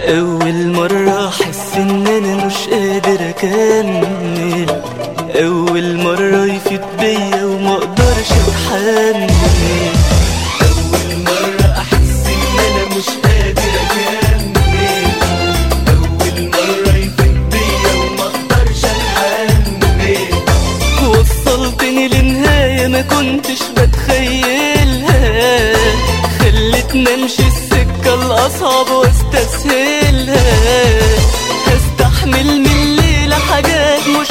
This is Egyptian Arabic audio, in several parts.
أول مرة أحس إن أنا مش قادر أكمل أول مرة يفيد بيا وما أقدرش أتحمل أول مرة أحس إن أنا مش قادر أكمل أول مرة يفيد بيا وما أقدرش أتحمل وصلتني لنهاية ما كنتش بتخيلها خلتني امشي السكة الأصعب واستسهلها هستحمل من الليلة حاجات مش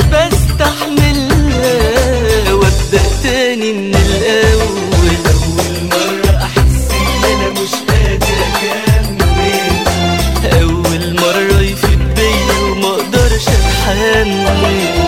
بستحملها وابدأ تاني من الأول أول مرة أحس إن أنا مش قادر أكمل أول مرة يفيد بيا وما أقدرش أتحمل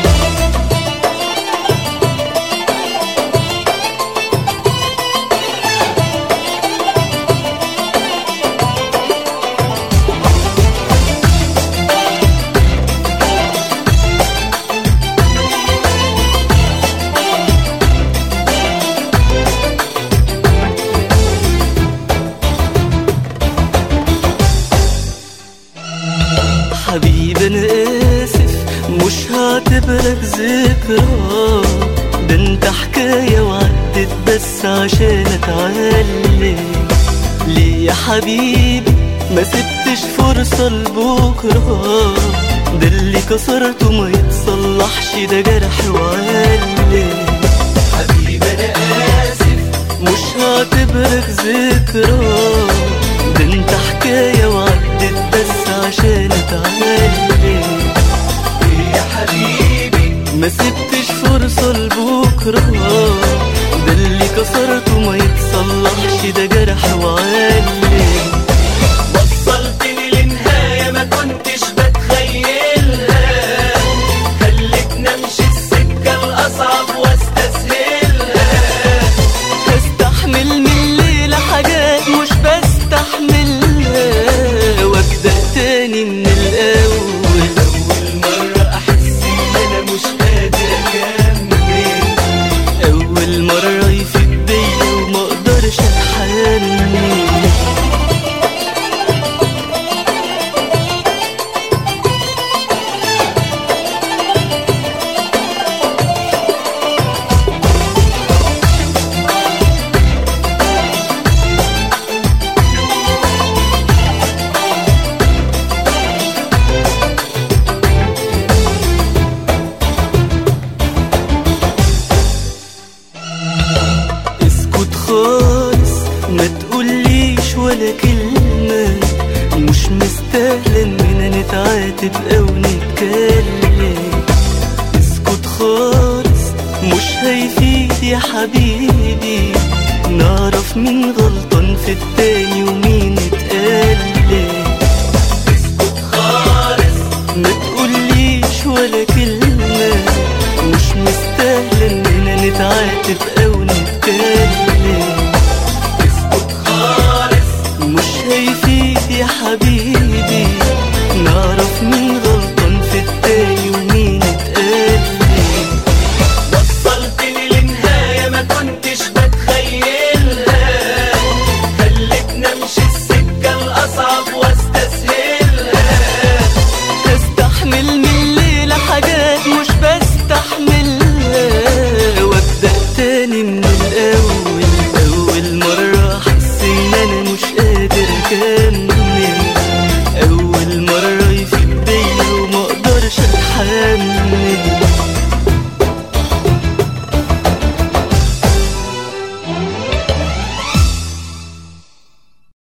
حبيبي انا اسف مش هعتبرك ذكرى ده انت حكاية وعدت بس عشان اتعلم ليه يا حبيبي ما سبتش فرصة لبكرة ده اللي كسرته ما يتصلحش ده جرح وعلم حبيبي انا اسف مش هعتبرك ذكرى ده انت حكاية وعدت بس عشان اتعلم ايه يا حبيبي ما سبتش فرصة لبكرة ده اللي كسرته ما يتصلحش ده جرح وعلم وصلتني لنهاية ما كنتش بتخيلها خلتني امشي السكة الأصعب واستسهلها هستحمل من الليلة حاجات مش بستحملها وابدأ تاني من الأول أول مرة أحس إن أنا مش قادر أكمل أول مرة يفيد بيا وما أقدرش أتحمل اسكت خالص ما تقوليش ولا كلمة مش مستاهلة اننا نتعاتب او نتكلم اسكت خالص مش هيفيد يا حبيبي نعرف مين غلطان في التاني ومين اتقلب اسكت خالص ما تقوليش ولا كلمة مش مستاهلة اننا نتعاتب او نتكلم اسكت خالص مش هيفيد يا حبيبي